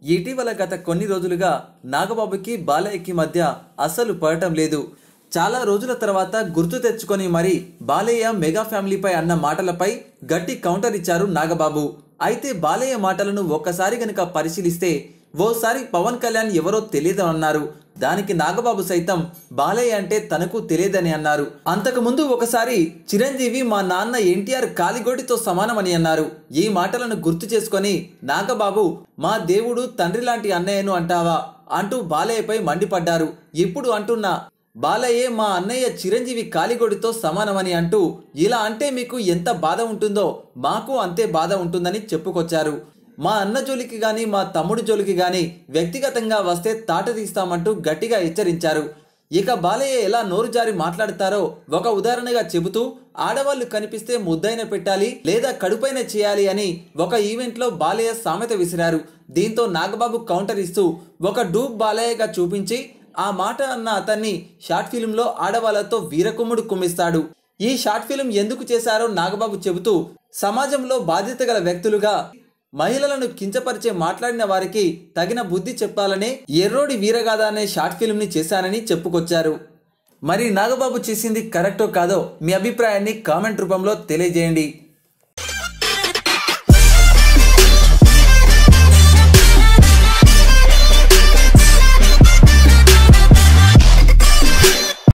ఇటీవల గత కొన్ని రోజులుగా నాగబాబుకి బాలయ్యకి మధ్య అస్సలు పడటం లేదు చాలా రోజుల తర్వాత గుర్తు తెచ్చుకొని మరి బాలయ్య మెగా ఫ్యామిలీపై అన్న మాటలపై గట్టి కౌంటర్ ఇచ్చారు నాగబాబు అయితే బాలయ్య మాటలను ఒక్కసారి గనుక పరిశీలిస్తే ఓసారి పవన్ కళ్యాణ్ ఎవరో తెలియదు అన్నారు దానికి నాగబాబు సైతం బాలయ్య అంటే తనకు తెలియదని అన్నారు అంతకు ముందు ఒకసారి చిరంజీవి మా నాన్న ఎన్టీఆర్ కాలిగోటితో సమానమని అన్నారు ఈ మాటలను గుర్తు చేసుకొని నాగబాబు మా దేవుడు తండ్రి లాంటి అన్నయ్యను అంటావా అంటూ బాలయ్యపై మండిపడ్డారు ఇప్పుడు అంటున్న బాలయ్యే మా అన్నయ్య చిరంజీవి కాలిగొడితో సమానమని అంటూ ఇలా అంటే మీకు ఎంత బాధ ఉంటుందో మాకు అంతే బాధ ఉంటుందని చెప్పుకొచ్చారు మా అన్న జోలికి గాని మా తమ్ముడి జోలికి గాని వ్యక్తిగతంగా వస్తే తాట తీస్తామంటూ గట్టిగా హెచ్చరించారు ఇక బాలయ్య ఎలా నోరు జారి మాట్లాడతారో ఒక ఉదాహరణగా చెబుతూ ఆడవాళ్లు కనిపిస్తే ముద్దైన పెట్టాలి లేదా కడుపైన చేయాలి అని ఒక ఈవెంట్లో బాలయ్య సామెత విసిరారు దీంతో నాగబాబు కౌంటర్ ఇస్తూ ఒక డూబ్ బాలయ్యగా చూపించి ఆ మాట అన్న అతన్ని షార్ట్ ఫిల్మ్లో ఆడవాళ్లతో వీరకుమ్ముడు కుమ్మిస్తాడు ఈ షార్ట్ ఫిల్మ్ ఎందుకు చేశారో నాగబాబు చెబుతూ సమాజంలో బాధ్యత గల వ్యక్తులుగా మహిళలను కించపరిచే మాట్లాడిన వారికి తగిన బుద్ధి చెప్పాలనే ఎర్రోడి వీరగాథ అనే షార్ట్ ఫిల్మ్ని చేశానని చెప్పుకొచ్చారు మరి నాగబాబు చేసింది కరెక్టో కాదో మీ అభిప్రాయాన్ని కామెంట్ రూపంలో తెలియజేయండి